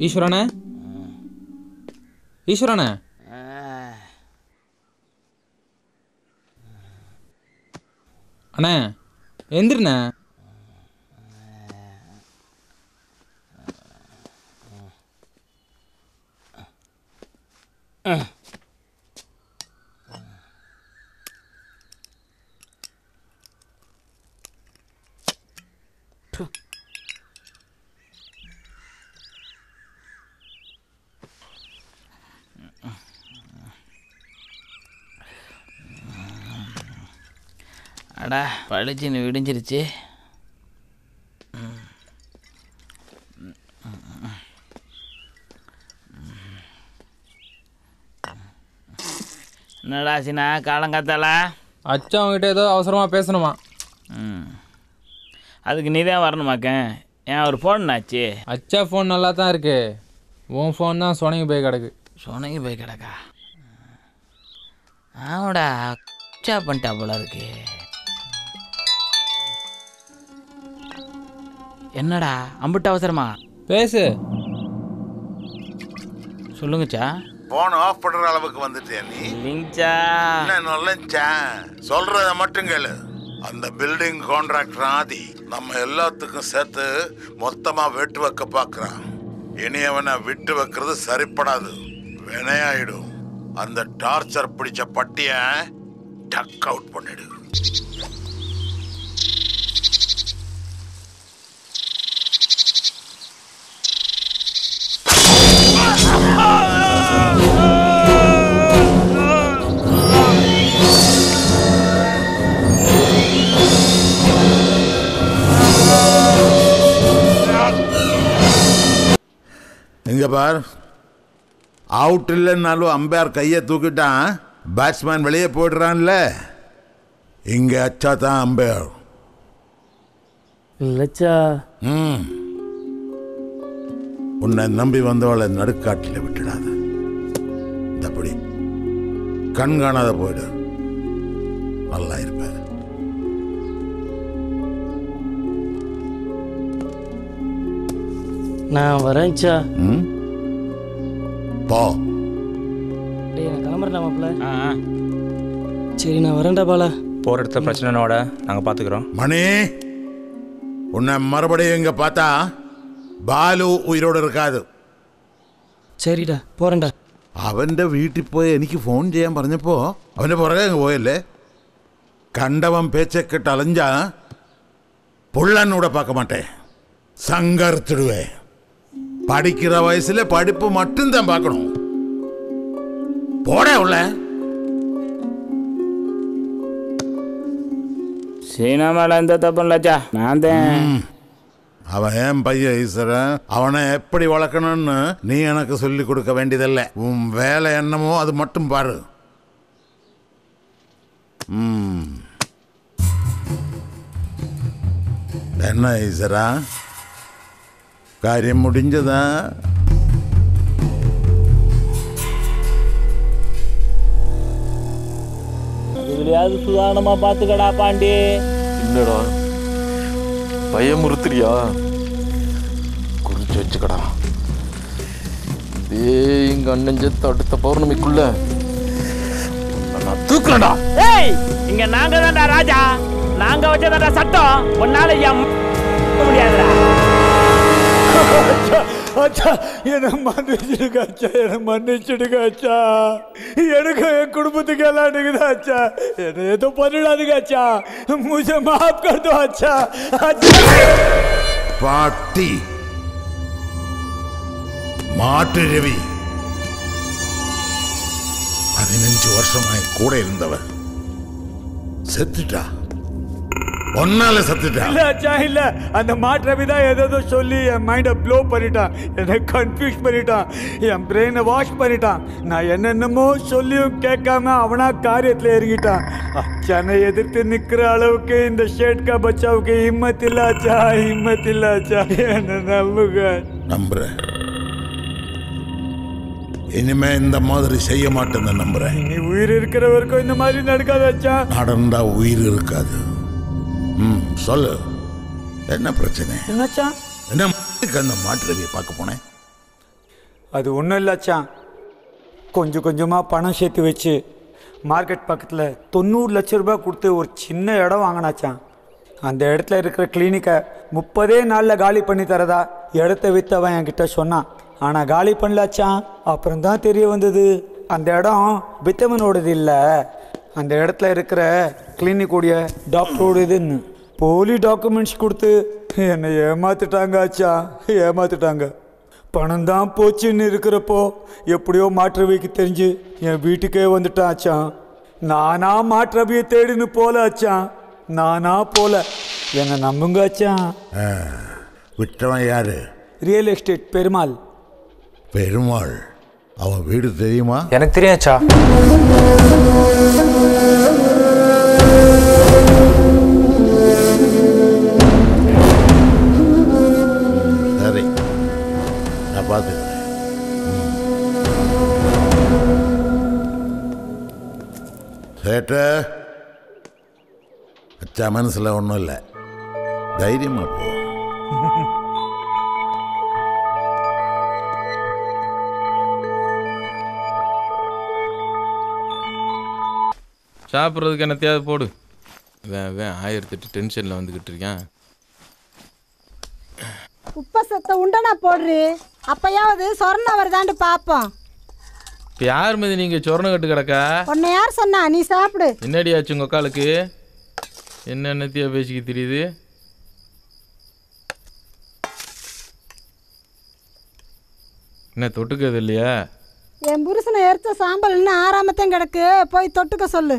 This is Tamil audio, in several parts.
ஈஸ்வரனே ஈஸ்வரனே அண்ணே எந்திரிண்ணே அடா பளிச்சுன்னு விடிஞ்சிருச்சு என்னடா சின்னா காலங்காத்தால அச்சா அவங்ககிட்ட ஏதோ அவசரமாக பேசணுமா ம் அதுக்கு நீ தான் வரணுமாக்கேன் ஏன் ஒரு ஃபோன் ஆச்சு அச்சா ஃபோன் நல்லா தான் இருக்கு உன் ஃபோன் தான் சொனங்கி போய் கிடக்கு சொனங்கி போய் கிடக்கா ஆமாடா அச்சா பண்ணிட்டா போல இருக்கு என்னடா அம்புட்டு அவசரமா பேசு சொல்லுங்கச்சா போன் ஆஃப் பண்ற அளவுக்கு வந்துட்டியா நீ இல்லைங்கச்சா என்ன நல்லச்சா சொல்றத மட்டும் கேளு அந்த பில்டிங் கான்ட்ராக்டர் ஆதி நம்ம எல்லாத்துக்கும் சேர்த்து மொத்தமா வெட்டு வைக்க பார்க்கறான் இனி அவனை விட்டு வைக்கிறது சரிப்படாது வினையாயிடும் அந்த டார்ச்சர் பிடிச்ச பட்டிய டக் அவுட் பண்ணிடு இங்க பார் அவுட் இல்லைன்னாலும் அம்பையார் கையை தூக்கிட்டான் பேட்ஸ்மேன் வெளியே போயிடுறான்ல இங்க அச்சா தான் அம்பையார் இல்லச்சா ம் உன்னை நம்பி வந்தவளை நடுக்காட்டில் விட்டுடாத இந்தபடி கண் காணாத போயிடு நல்லா இருப்ப நான் வரேன்ச்சா ம் போ டேய் நான் கிளம்புறேன் மாப்பிள்ள ஆ ஆ. சரி நான் வரேன்டா பாலா போகிற இடத்துல பிரச்சனைனோட நாங்கள் பார்த்துக்குறோம் மணி உன்னை மறுபடியும் இங்க பார்த்தா பாலு உயிரோடு இருக்காது சரிடா போறேன்டா അവൻ്റെ വീട്ടിൽ പോയി എനിക്ക് ഫോൺ ചെയ്യാൻ പറഞ്ഞപ്പോൾ അവൻ്റെ പുറകെ അങ്ങ് പോയല്ലേ കണ്ടവൻ പേച്ചക്കെട്ട് അലഞ്ചാ പുള്ളന്നൂടെ பார்க்க மாட்டேன் சங்கர்த்திடுவேன் படிக்கிற வயசுல படிப்பு மட்டும்தான் பார்க்கணும் போட உள்ள சீனா மேல எந்த தப்பும் இல்லச்சா நான் தான் அவன் ஏன் பையன் ஈஸ்வரன் அவனை எப்படி வளர்க்கணும்னு நீ எனக்கு சொல்லி கொடுக்க வேண்டியதில்லை உன் வேலை என்னமோ அது மட்டும் பாரு ம். என்ன ஈஸ்வரா காரியம் முடிஞ்சதா இதுலயாவது சுதாரணமா பாத்துக்கடா பாண்டி இல்லடா பயமுறுத்துறியா குறிச்சு வச்சுக்கடா ஏய் எங்க அண்ணன் செத்து அடுத்த பௌர்ணமிக்குள்ள உன்னை நான் தூக்கலடா ஏய் இங்க நாங்க தான்டா ராஜா நாங்க வச்சதாடா சட்டம் உன்னால என் முடியாதுடா அச்சா என்னை மன்னிச்சிடுங்க அச்சா என்னை மன்னிச்சிடுங்க அச்சா எனக்கு என் குடும்பத்துக்கு எல்லாம் இருக்குது அச்சா என்னை எதுவும் பண்ணிடாதுங்க அச்சா முझे माफ कर दो अच्छा अच्छा പാട്ടി മാട്ടു രവി പതിനഞ്ച് വർഷമായി കൂടെ ഇരുന്നവൻ செத்துட்டா ஒன்னால செத்துட்டா இல்ல அச்சா இல்ல அந்த மாற்றவி தான் ஏதோ சொல்லி என் மைண்டை ப்ளோ பண்ணிட்டான் என்னை கன்ஃபியூஸ் பண்ணிட்டான் என் பிரெயினை வாஷ் பண்ணிட்டான் நான் என்னென்னமோ சொல்லியும் கேட்காம அவனா காரியத்துல இறங்கிட்டான் அச்சானை எதிர்த்து நிக்கிற அளவுக்கு இந்த ஷேட்கா பச்சாவுக்கு ஹிம்மத் இல்ல அச்சா ஹிம்மத் இல்ல அச்சா என்ன நம்புங்க நம்புறேன் இனிமே இந்த மாதிரி செய்ய மாட்டேன்னு நம்புறேன் நீ உயிர் இருக்கிற வரைக்கும் இந்த மாதிரி நடக்காத அச்சா நடந்தா உயிர் இருக்காது ம் சொல்லு என்ன பிரச்சனை என்னச்சா என்ன ம***க்கு அந்த மாட்டு ரவியை பார்க்க போனேன் அது ஒன்றும் இல்லைச்சான் கொஞ்சம் கொஞ்சமாக பணம் சேர்த்து வச்சு மார்க்கெட் பக்கத்தில் தொண்ணூறு லட்ச ரூபாய் கொடுத்து ஒரு சின்ன இடம் வாங்கினாச்சான் அந்த இடத்துல இருக்கிற கிளினிக்கை முப்பதே நாளில் காலி பண்ணி தரதா இடத்த விற்றவன் என்கிட்ட சொன்னான் ஆனால் காலி பண்ணலாச்சான் அப்புறம் தான் தெரிய வந்தது அந்த இடம் வித்தவனோடது இல்லை அந்த இடத்துல இருக்கிற கிளினிக்குடைய டாக்டரோடதுன்னு போலி டாக்குமெண்ட்ஸ் கொடுத்து என்னை ஏமாத்திட்டாங்க ஆச்சா ஏமாத்திட்டாங்க பணம் தான் போச்சுன்னு இருக்கிறப்போ எப்படியோ மாற்றவிக்கு தெரிஞ்சு என் வீட்டுக்கே வந்துட்டான் ஆச்சான் நானா மாற்றவியை தேடின்னு போல ஆச்சான் நானா போல என்னை நம்புங்க ஆச்சான் ஆ, விட்டவன் யாரு ரியல் எஸ்டேட் பெருமாள் பெருமாள் அவன் வீடு தெரியுமா எனக்கு தெரியாச்சா சரி நான் பார்த்துக்கிறேன் சேட்ட அச்சா மனசில் ஒன்றும் இல்லை தைரியமா போ சாப்பிட்றதுக்கு என்னத்தையாவது போடு வே வே ஆயிரத்தெட்டு டென்ஷனில் வந்துக்கிட்டு இருக்கேன் உப்ப சத்த உண்டனா போடுறி அப்பயாவது சொரண வருதான்னு பாப்போம் இப்போ யார் மீது நீங்கள் சொரணம் கட்டு கிடக்கா உன்னை யார் சொன்னா நீ சாப்பிடு என்னடி ஆச்சு உங்கள் அக்காளுக்கு என்னென்னத்தையா பேசிக்க தெரியுது என்ன தொட்டுக்கிறது இல்லையா என் புருஷனை எரிச்ச சாம்பல் இன்னும் ஆறாமத்தையும் கிடக்கு போய் தொட்டுக்க சொல்லு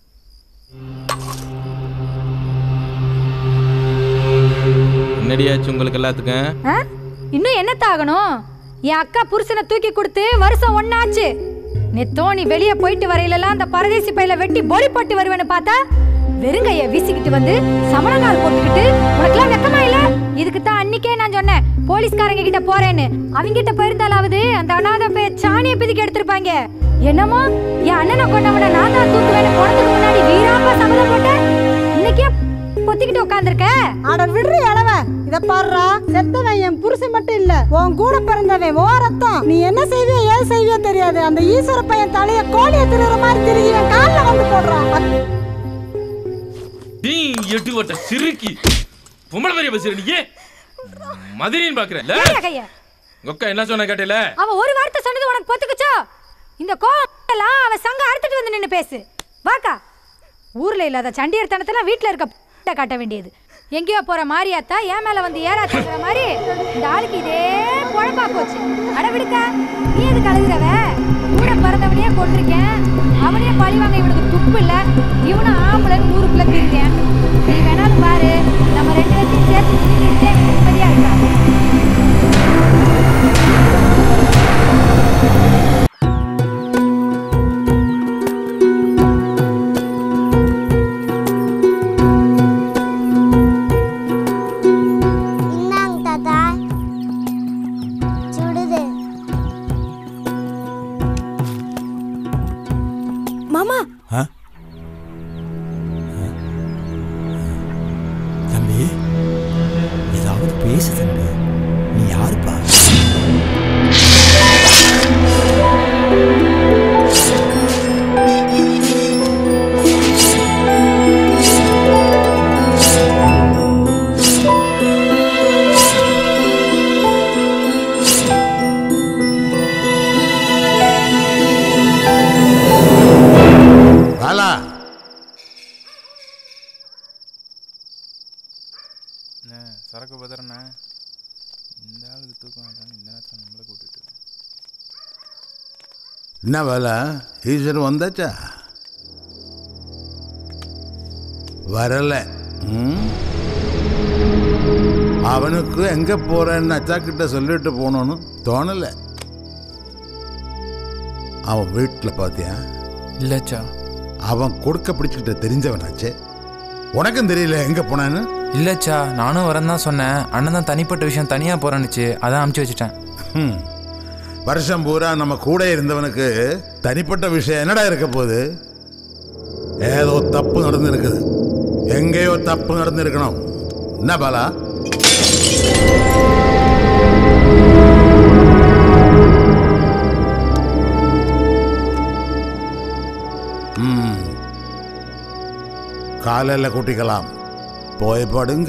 என்னடி ஆச்சு உங்களுக்கு எல்லாத்துக்கும் ஆ? இன்னும் என்னத்த ஆகணும் என் அக்கா புருஷனை தூக்கி கொடுத்து வருஷம் ஒன்னாச்சு நெத்தோ நீ வெளியே போயிட்டு வரையிலலாம் அந்த பரதேசி பையில வெட்டி பொலி போட்டு வருவேன்னு பார்த்தா வெறுங்கைய வீசிக்கிட்டு வந்து சமணங்கால் போட்டுக்கிட்டு உனக்கெல்லாம் வெக்கமா இல்ல இதுக்கு தான் அன்னிக்கே நான் சொன்னேன் போலீஸ்காரங்க கிட்ட போறேன்னு அவங்க கிட்ட போயிருந்தாலாவது அந்த அனாதை பே சாணியை பிதிக்கி எடுத்திருப்பாங்க என்னமோ என் அண்ணனை கொண்டவனை நான் தான் தூக்குவேன்னு போனதுக்கு முன்னாடி வீராப்பா சம்மதம் போட்டேன் இன்னைக்கே பொத்திக்கிட்டு உட்காந்துருக்க அட விடுறி அளவ இத பாருடா செத்தவன் என் புருஷன் மட்டும் இல்ல உன் கூட பிறந்தவன் ஓ ரத்தம் நீ என்ன செய்வியோ ஏன் செய்வியோ தெரியாது அந்த ஈஸ்வர பையன் தலைய கோழிய திருற மாதிரி திரும்பி காலில் வந்து போடுறான் டீ எட்டு வட்ட சிறுக்கி பொம்பளை மாதிரியா பேசுற நீ மதுரைன்னு பாக்குறேன் ஏய்யா கைய ஒக்கா என்ன சொன்ன கேட்டல அவ ஒரு வார்த்தை சொன்னது உனக்கு பொத்துக்குச்சோ இந்த கோவம் எல்லாம் அவ சங்க அறுத்துட்டு வந்து நின்னு பேசு வாக்கா ஊர்ல இல்லாத சண்டியர்த்தனத்தெல்லாம் வீட்ல இருக்க p- காட்ட வேண்டியது எங்கேயோ போற மாரியாத்தா ஏன் மேல வந்து ஏறாச்சுங்கிற மாதிரி இந்த ஆளுக்கு இதே குழப்பா போச்சு அட விடுக்கா நீ எதுக்கு அழுகுறவ கூட பிறந்தவனையே கொண்டிருக்கேன் அவனையே பழி வாங்க இவனுக்கு துப்பு இல்ல இவனும் ஆம்பளைன்னு ஊருக்குள்ள திரிஞ்சேன் நீ வேணாலும் பாரு நம்ம ரெண்டு பேர்த்தையும் சேர்த்து திட்டிக்கிட்டே எனக்கு நிம்மதியா இருக்கா இந்தாங்க தாத்தா சுடுது மாமா தம்பி ஏதாவது பேசு தம்பி நீ யாருப்பா பாலா சரக்கு பத்திரண்ணே இந்த ஆளுக்கு தூக்கம் வேண்டாம்னு இந்த நேரத்தில் நம்மளை கூட்டிட்டு என்ன வேலை ஈஸ்வரன் வந்தாச்சா வரல ம்? அவனுக்கு எங்க போறேன்னு அச்சா கிட்ட சொல்லிட்டு போனோன்னு தோணல அவன் வீட்டில் பார்த்தியா இல்லைச்சா அவன் கொடுக்க பிடிச்சிக்கிட்ட தெரிஞ்சவனாச்சே உனக்கும் தெரியல எங்க போனான்னு இல்லைச்சா நானும் வரேன் தான் சொன்னேன் அண்ணன் தான் தனிப்பட்ட விஷயம் தனியாக போகிறேன்னுச்சு அதான் அமுச்சு வச்சுட்டேன் ம். வருஷம் பூரா நம்ம கூட இருந்தவனுக்கு தனிப்பட்ட விஷயம் என்னடா இருக்க போகுது ஏதோ தப்பு நடந்திருக்குது எங்கேயோ தப்பு நடந்திருக்கணும் என்ன பாலா காலையில் கூட்டிக்கலாம் போய் படுங்க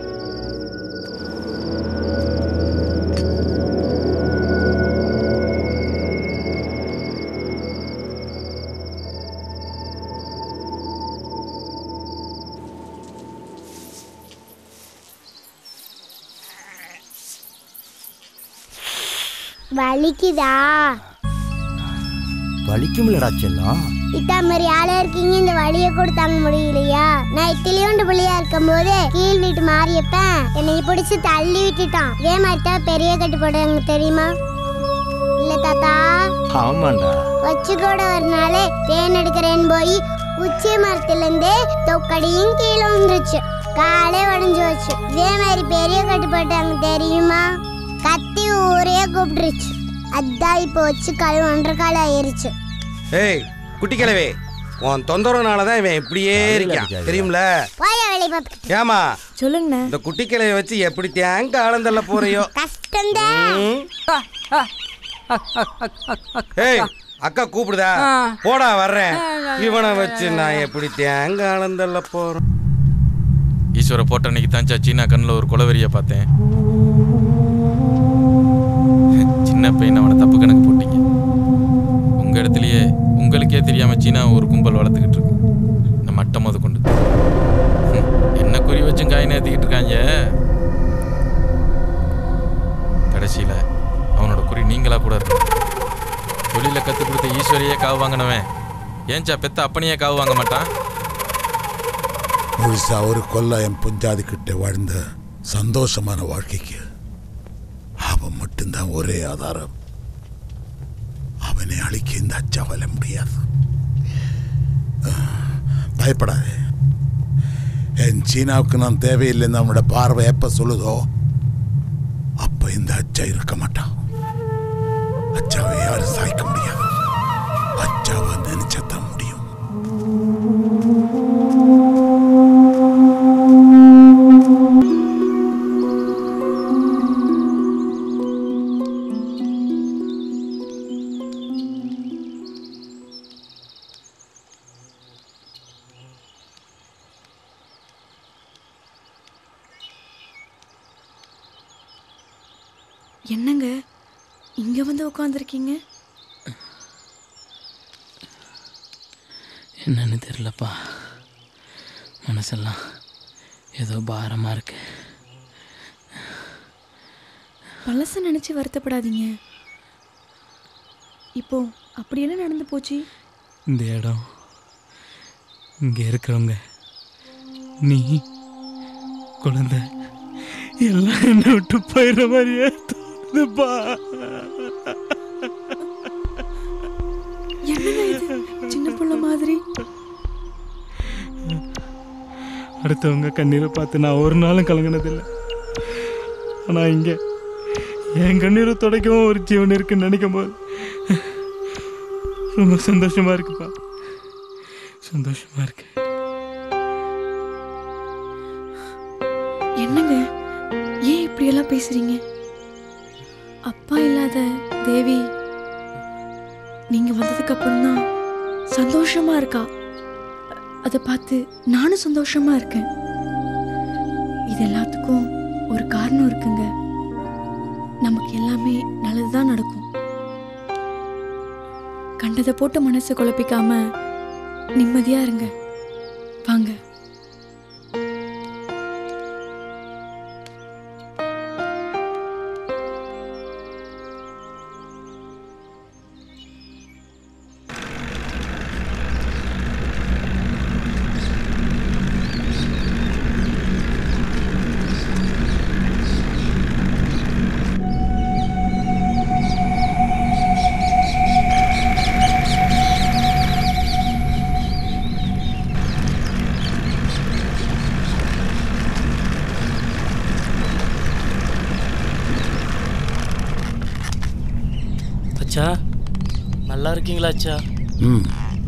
வலிக்குதா வலிக்கும்லடா செல்லம் இத்தா மாதிரி ஆளா இருக்கீங்க இந்த வலியை கூட தாங்க முடியலையா நான் இத்திலியோண்டு புள்ளியா இருக்கும் போது கீழ் வீட்டு மாறியப்பன் என்னை பிடிச்சு தள்ளி விட்டுட்டான் இதே மாதிரி தான் பெரிய கட்டு போடுறாங்க தெரியுமா இல்ல தாத்தா ஆமாண்டா வச்சு கூட ஒரு நாள் தேன் எடுக்கிறேன்னு போய் உச்சி மரத்துல இருந்தே தொக்கடியும் கீழே வந்துருச்சு காலே உடஞ்சு வச்சு இதே மாதிரி பெரிய கட்டு போட்டாங்க தெரியுமா கத்தி ஊரே கூப்பிட்டுருச்சு அதான் இப்போ வச்சு கால் ஒன்றரை கால் ஆயிருச்சு ஏய் குட்டி கிழவே உன் தொந்தரவுனால தான் இவன் இப்படியே இருக்கான் தெரியும்ல போய வேலை பார்த்து ஏமா சொல்லுங்கண்ணா இந்த குட்டி கிழவை வச்சு எப்படி தேங்க ஆனந்தல்ல போறியோ கஷ்டம்தான் ம். ஏய் அக்கா கூப்பிடுதா போடா வர்றேன் இவனை வச்சு நான் எப்படி தேங்க ஆனந்தல்ல போறேன் ஈஸ்வர போட்ட அன்னைக்கு தான் சீனா கண்ணில் ஒரு குலவெறியை பார்த்தேன் சின்ன பையன் அவனை தப்பு கணக்கு போட்டீங்க உங்க இடத்துலயே உங்களுக்கே தெரியாம சீனா ஒரு கும்பல் வளர்த்துக்கிட்டு இருக்கு இந்த மட்டம் முத கொண்டு ஹம், என்ன குறி வச்சும் காய் நேர்த்திக்கிட்டு இருக்காங்க கடைசியில அவனோட குறி நீங்களா கூட இருக்கலாம் தொழில கத்து கொடுத்த ஈஸ்வரியே காவு வாங்கினவன் ஏன்ச்சா பெத்த அப்பனையே காவு வாங்க மாட்டான் முழுசா ஒரு கொல்ல என் புஞ்சாதி கிட்ட வாழ்ந்த சந்தோஷமான வாழ்க்கைக்கு அவன் மட்டும்தான் ஒரே ஆதாரம் அவனை அழிக்க இந்த அச்சாவல முடியாது அஹ், பயப்படாதே என் சீனாவுக்கு நான் தேவையில்லைன்னு அவனோட பார்வை எப்ப சொல்லுதோ அப்ப இந்த அச்சா இருக்க மாட்டான் அச்சாவை யாரும் சாய்க்க முடியாது அச்சாவை நினைச்சத்தான் முடியும் என்னங்க இங்க வந்து உட்காந்துருக்கீங்க என்னன்னு தெரிலப்பா மனசெல்லாம் ஏதோ பாரமாக இருக்கு பழச நினைச்சு வருத்தப்படாதீங்க இப்போ அப்படி என்ன நடந்து போச்சு இந்த இடம் இங்கே இருக்கிறவங்க நீ குழந்தை எல்லாம் என்னை விட்டு போயிடுற மாதிரியே தோணுதுப்பா என்னங்க இது சின்ன புள்ள மாதிரி அடுத்தவங்க கண்ணீரை பார்த்து நான் ஒரு நாளும் கலங்கினதில்லை ஆனால் இங்கே என் கண்ணீரை துடைக்கவும் ஒரு ஜீவன் இருக்குன்னு நினைக்கும் போது ரொம்ப சந்தோஷமா இருக்குப்பா சந்தோஷமா இருக்கு என்னங்க ஏன் இப்படி எல்லாம் பேசுறீங்க அப்பா இல்லாத தேவி நீங்க வந்ததுக்கு அப்புறம் தான் சந்தோஷமா இருக்கா அதை பார்த்து நானும் சந்தோஷமா இருக்கேன் இது எல்லாத்துக்கும் ஒரு காரணம் இருக்குங்க நமக்கு எல்லாமே நல்லதுதான் நடக்கும் கண்டதை போட்டு மனசை குழப்பிக்காம நிம்மதியா இருங்க வாங்க அச்சா நல்லா இருக்கீங்களா அச்சா ம்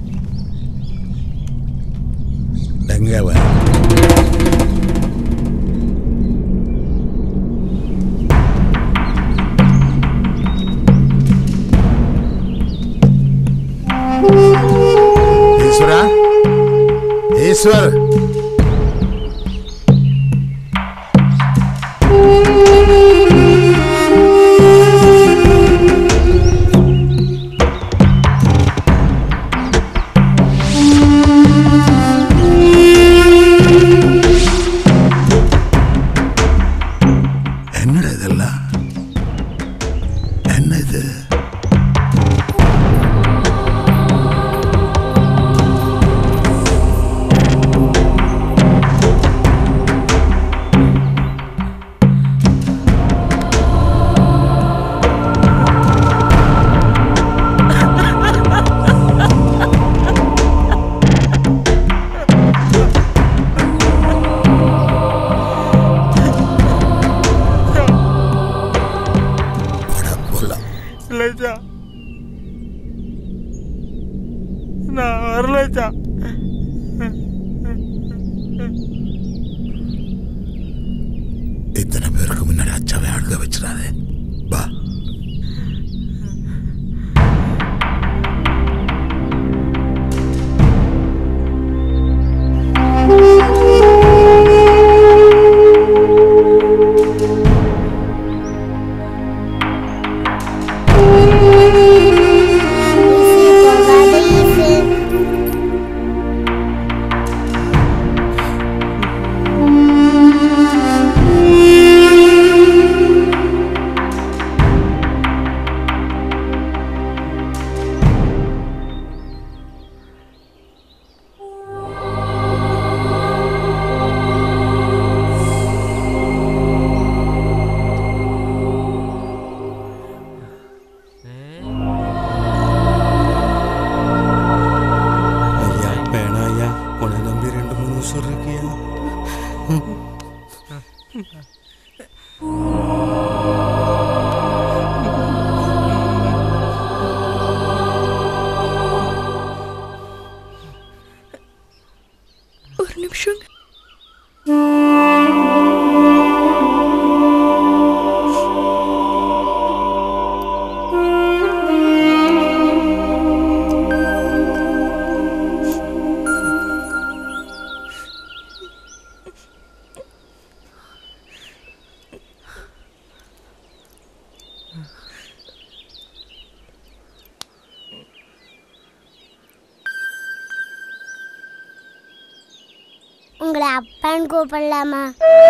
எங்க அவன் ஈஸ்வரா ஈஸ்வர் என்னடா இதெல்லாம் என்ன இது இல்லைச்சா நான் வரலச்சா இத்தனை பேருக்கு முன்னாடி அச்சாவை அழுக வச்சிடாதே வா போகாத ஈசு ஐயா வேணாம் ஐயா உன்னை நம்பி ரெண்டு மூணு வருஷம் இருக்கியா ஒரு நிமிஷம் உங்களை அப்பான்னு கூப்பிடலாமா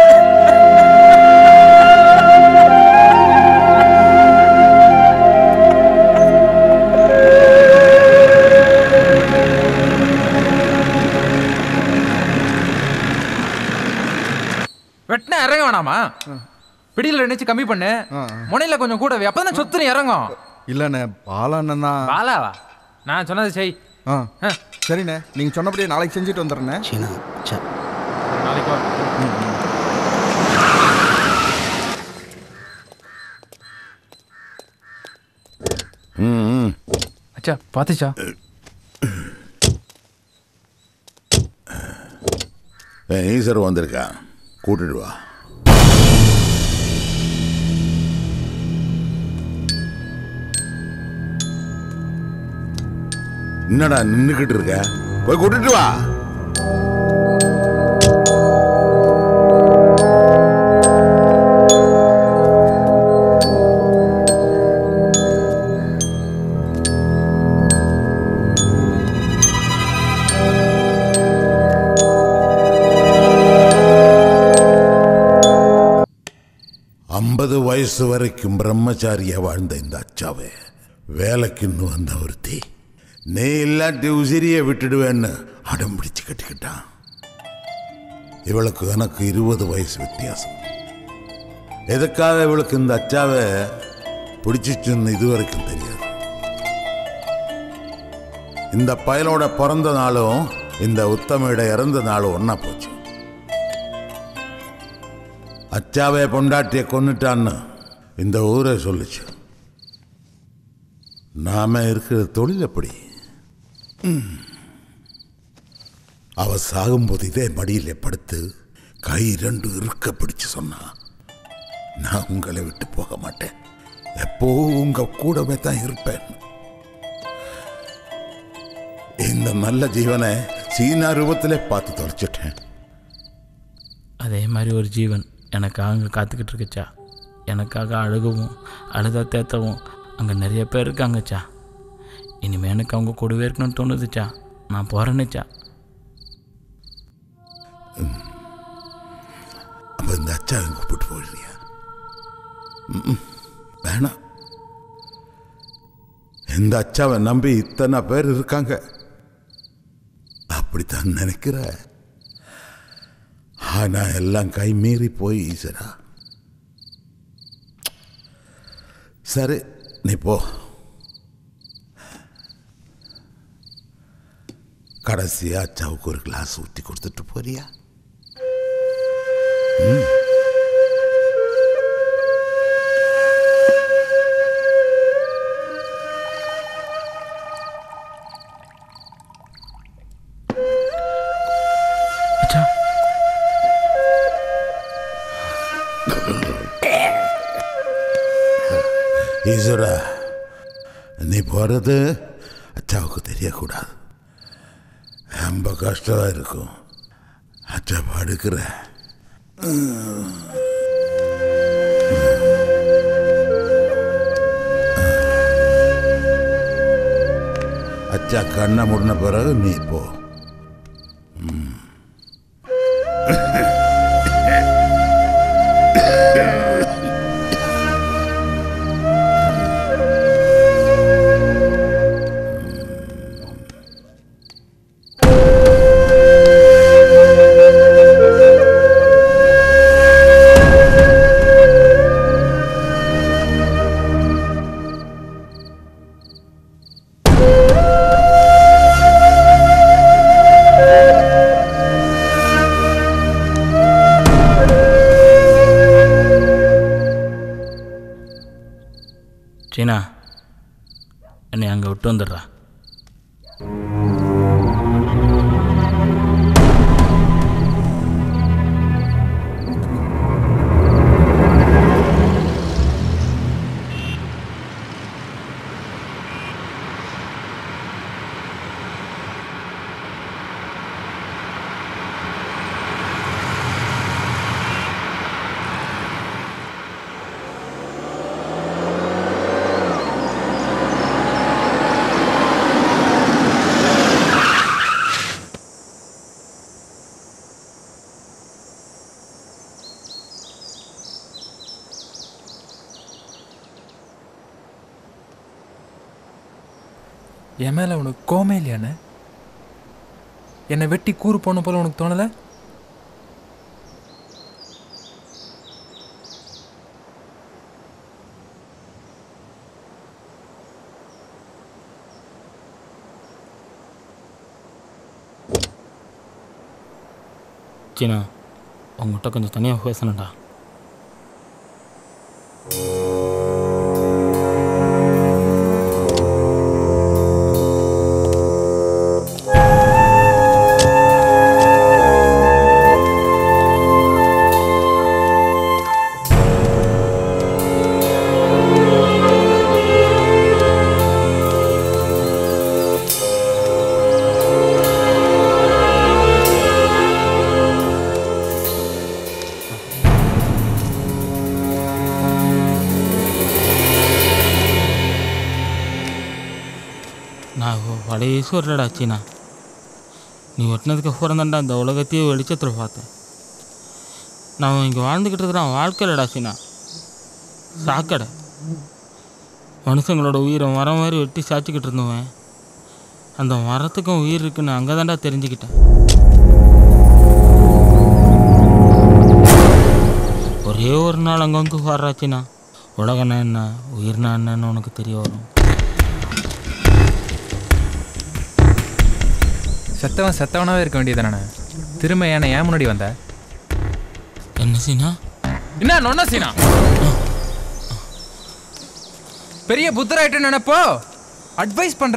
வெட்டினா இறங்க வேணாமா பிடியில் நினைச்சு கம்மி பண்ணு முனையில கொஞ்சம் கூட வை. அப்பதான் சொத்துன்னு இறங்கும் இல்லைண்ணே பாலாண்ணன் தான் பாலாவா நான் சொன்னது செய் ஆ சரிண்ணே நீங்கள் சொன்னபடியே நாளைக்கு செஞ்சுட்டு வந்துடுறேண்ணே நாளைக்கு வா. ம் அச்சா பாத்துச்சா ஈஸ்வர் வந்திருக்கான் கூட்டிட்டு வா என்னடா நின்னுக்கிட்டு இருக்க போய் கூட்டிட்டு வா ஐம்பது வயசு வரைக்கும் பிரம்மச்சாரியா வாழ்ந்த இந்த அச்சாவே வேலைக்குன்னு வந்த ஒருத்தி நீ இல்லாட்டி உசிரியை விட்டுடுவேன்னு அடம் பிடிச்சு கட்டிக்கிட்டான் இவளுக்கு எனக்கு இருபது வயசு வித்தியாசம் எதுக்காக இவளுக்கு இந்த அச்சாவை பிடிச்சிச்சுன்னு இது வரைக்கும் தெரியாது இந்த பயலோட பிறந்த நாளும் இந்த உத்தமையோட இறந்த நாளும் ஒண்ணா போச்சு அச்சாவே பொண்டாட்டிய கொன்னுட்டான்னு இந்த ஊரே சொல்லுச்சு நாம இருக்கிற தொழில் எப்படி ம். அவ சாகும்போது இதே மடியில படுத்து கை ரெண்டு இருக்க பிடிச்சு சொன்னா நான் உங்களை விட்டு போக மாட்டேன் எப்போ உங்க கூடவே தான் இருப்பேன் இந்த நல்ல ஜீவனை சீனா ரூபத்திலே பார்த்து தொலைச்சிட்டேன் அதே மாதிரி ஒரு ஜீவன் எனக்காக அங்கே காத்துக்கிட்டு இருக்குச்சா எனக்காக அழுகவும் அழுதா தேத்தவும் அங்கே நிறைய பேர் இருக்காங்கச்சா இனிமே எனக்கு அவங்க கூடவே இருக்கணும்னு தோணுதுச்சா நான் போகிறேன்னுச்சா அப்ப இந்த அச்சாவை கூப்பிட்டு போயிடுறியா ம்ம். வேணாம் இந்த அச்சாவை நம்பி இத்தனை பேர் இருக்காங்க அப்படித்தான் நினைக்கிற ஆனா எல்லாம் கை மீறி போய் ஈஸ்வரா சரி நீ போ கடைசியா அச்சாவுக்கு ஒரு கிளாஸ் ஊற்றி கொடுத்துட்டு போறியா ம் ஈஸ்வரா நீ போகிறது அச்சாவுக்கு தெரியக்கூடாது ரொம்ப கஷ்டமாக இருக்கும் அச்சா படுக்கிற அச்சா கண்ணை முடின பிறகு நீ போ ம். சீனா என்னை அங்கே விட்டு வந்துடுறா என் மேல உனக்கு கோமே இல்லையாண்ணே என்னை வெட்டி கூறு போன போல உனக்கு தோணல சீனா உங்கள்கிட்ட கொஞ்சம் தனியாக பேசணும்டா நான் பழைய ஈஸ்வரடா சீனா நீ வெட்டினதுக்கு அப்புறம் தான்டா இந்த உலகத்தையே வெளிச்சத்தில் பார்த்தேன் நான் இங்கே வாழ்ந்துக்கிட்டு இருக்கிறேன் வாழ்க்கையிலடா சீனா சாக்கடை மனுஷங்களோட உயிரை மரம் மாதிரி வெட்டி சாய்ச்சிக்கிட்டு இருந்தவன் அந்த மரத்துக்கும் உயிர் இருக்குன்னு அங்கே தான்டா தெரிஞ்சுக்கிட்டேன் ஒரே ஒரு நாள் அங்கே வந்து வர்றாச்சினா உலகனா என்ன உயிர்னா என்னன்னு உனக்கு தெரிய வரும் செத்தவன் செத்தவனாவே இருக்க வேண்டியதானே திரும்ப ஏன ஏன் முன்னாடி வந்த என்ன சீனா என்ன நொன்ன சீனா பெரிய புத்தராயிட்டு நினைப்போ அட்வைஸ் பண்ற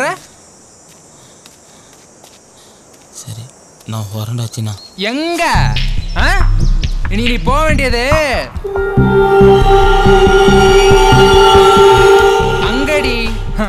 சரி நான் வரேன்டா சீனா எங்க ஆ? இனி நீ போக வேண்டியது அங்கடி ஹ.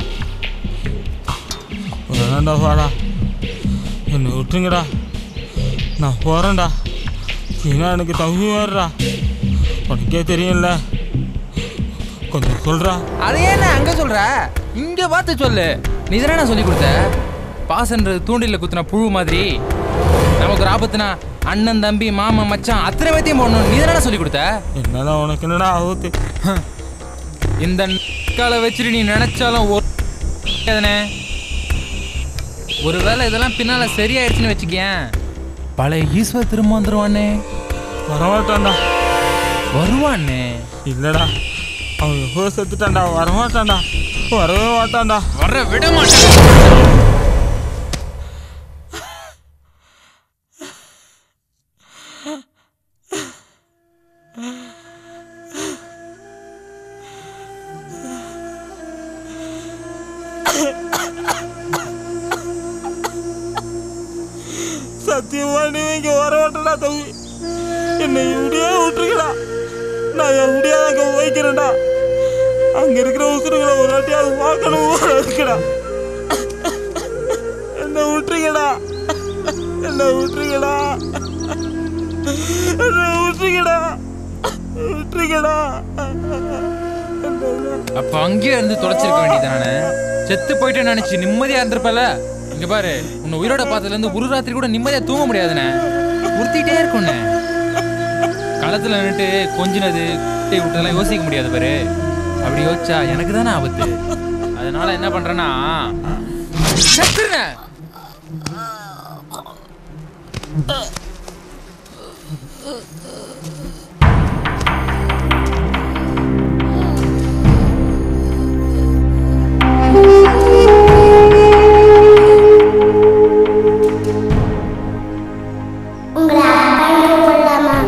வேணாண்டா வாடா என்னை விட்டுருங்கடா நான் போகிறேன்டா சீனா எனக்கு தம்பி மாறுடா உனக்கே தெரியும்ல கொஞ்சம் சொல்றா அது ஏன் அங்க சொல்ற இங்க பார்த்து சொல்லு நீ தானே சொல்லி கொடுத்த பாசன்றது தூண்டில குத்துன புழு மாதிரி நமக்கு ஒரு ஆபத்துனா அண்ணன் தம்பி மாமன் மச்சான் அத்தனை பேத்தையும் போடணும் நீ தானே சொல்லி கொடுத்த என்னடா உனக்கு என்னடா ஆகுது இந்த காலை வச்சுட்டு நீ நினைச்சாலும் ஒரு தானே ஒருவேளை இதெல்லாம் பின்னால சரியாயிடுச்சுன்னு வச்சுக்கேன் பழைய ஈஸ்வர் திரும்ப வந்துருவானே வரமாட்டான்டா வருவானே இல்லடா அவன் எவ்வளோ செத்துட்டான்டா வரமாட்டான்டா வரவே மாட்டான்டா வர விட மாட்டேன் சத்தியமா நீ இங்க வர மாட்டேடா தம்பி என்னை இப்படியே விட்டுருக்கடா நான் எப்படியா அங்க வைக்கிறேன்டா அங்க இருக்கிற உசுறுகளை ஒரு வாட்டியாவது பார்க்கணும் போல இருக்குடா என்ன விட்டுருங்கடா என்ன விட்டுருங்கடா என்ன விட்டுருங்கடா விட்டுருங்கடா அப்ப அங்கேயே இருந்து தொலைச்சிருக்க வேண்டியதானே செத்து போயிட்டேன்னு நினைச்சு நிம்மதியா இருந்திருப்பல இங்க பாரு உன்னை உயிரோட பார்த்ததுல இருந்து ஒரு ராத்திரி கூட நிம்மதியா தூங்க முடியாதுண்ணே உறுத்திட்டே இருக்கும்ண்ணே களத்துல நின்னுட்டு கொஞ்சினது குட்டை விட்டதெல்லாம் யோசிக்க முடியாது பாரு அப்படி யோசிச்சா எனக்கு தானே ஆபத்து அதனால என்ன பண்றேன்னா செத்துருண்ணே உங்களை அப்பான்னு கூப்பிடலாமா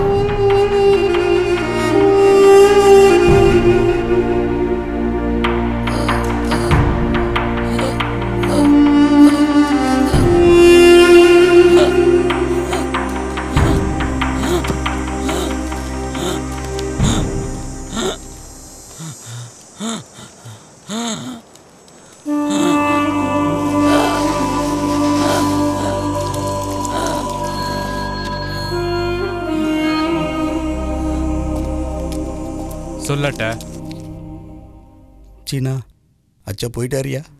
சொல்லட்ட சீனா அச்சா போயிட்டாரியா